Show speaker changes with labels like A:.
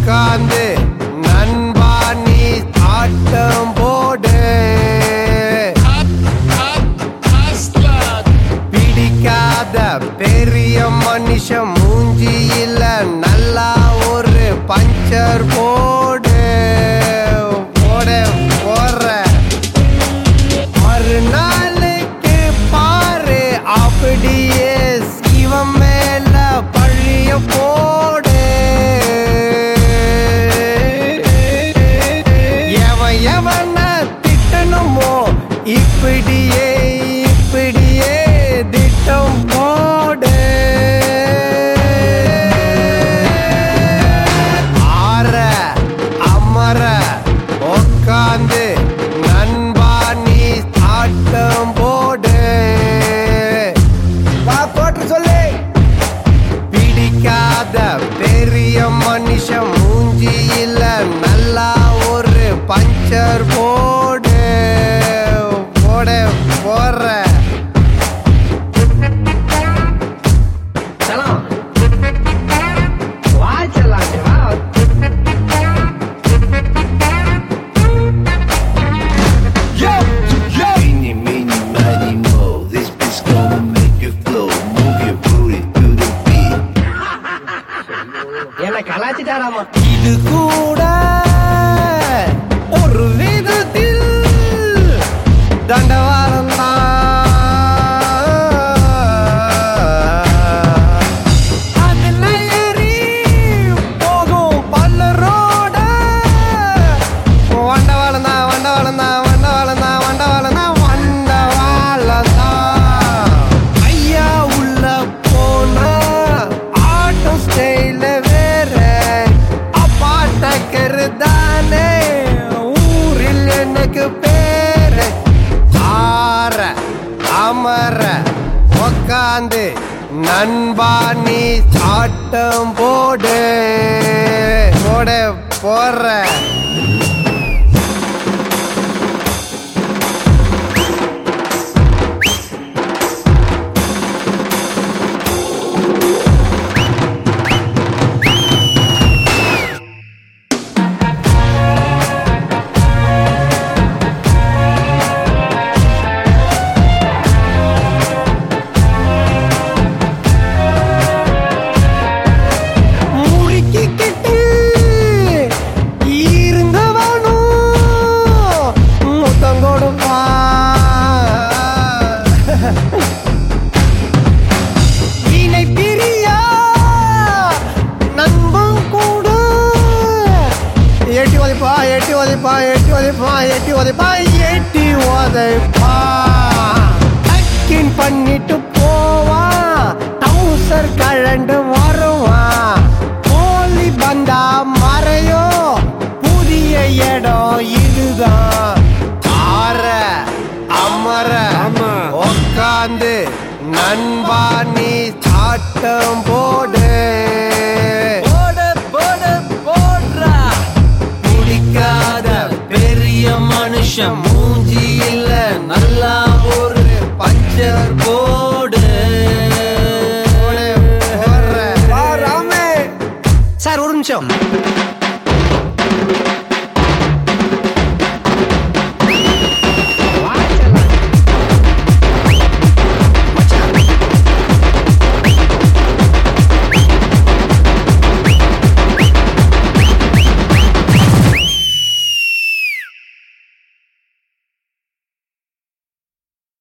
A: உக்காந்து நண்பா நீ ஆட்டம் போடு பிடிக்காத பெரிய மனுஷன் மூஞ்சியில நல்லா ஒரு பஞ்சர் போடு போட போற மறுநாளுக்கு பாரு அப்படியே சிவம் மேல பழிய போடு எவன் எவன திட்டணுமோ இப்படியே இப்படியே திட்டம் போடு ஆற அமர உக்காந்து நண்பா நீ ஆட்டம் போடு வா போட்டு சொல்லு பிடிக்காத பெரிய மனுஷன் மூஞ்சியில நல்லா ஒரு பஞ்சர் போடு போட போற
B: சலாம் வா செல்லாம் வா
C: Eeny, meeny, miny, mo. This beat's gonna make you flow. Move your booty to the beat.
B: என்ன கலாச்சிட்டாராமா
A: இது கூட ஒரு விதத்தில் தண்டவாளம் அதுல ஏறி போகும் பல்லரோட வண்டவாளம் தான் வண்டவாளம் தான் வண்டவாளம் தான் வண்டவாளம் தான் வண்டவாளம் தான் ஐயா உள்ள போனா ஆட்டம் ஸ்டைல வேற அப்பாட்டக்கரு தானே ஊரில் எனக்கு பேரு ஆற அமர உக்காந்து நண்பா நீ ஆட்டம் போடு போட போற முறுக்கிக்கிட்டு இருந்தவனும் முத்தம் கொடுப்பான் இணை பிரியா நண்பன் கூட எட்டி உதைப்பா எட்டி உதைப்பா எட்டி உதைப்பா எட்டி உதைப்பா எட்டி உதைப்பா டக்கின் பண்ணிட்டு போவான் டவுசர் கழண்டு வருவான் கோழி பந்தா மறையோ புதிய இடம் இதுதான் ஆற அமர உக்காந்து நண்பா நீ ஆட்டம் போடு
D: போடு போடு போடுறா பிடிக்காத பெரிய மனுஷன் மூஞ்சி இல்ல நல்லா ஒரு பஞ்சர் போடு
A: போடு, போடுற.
B: சார் ஒரு நிமிஷம்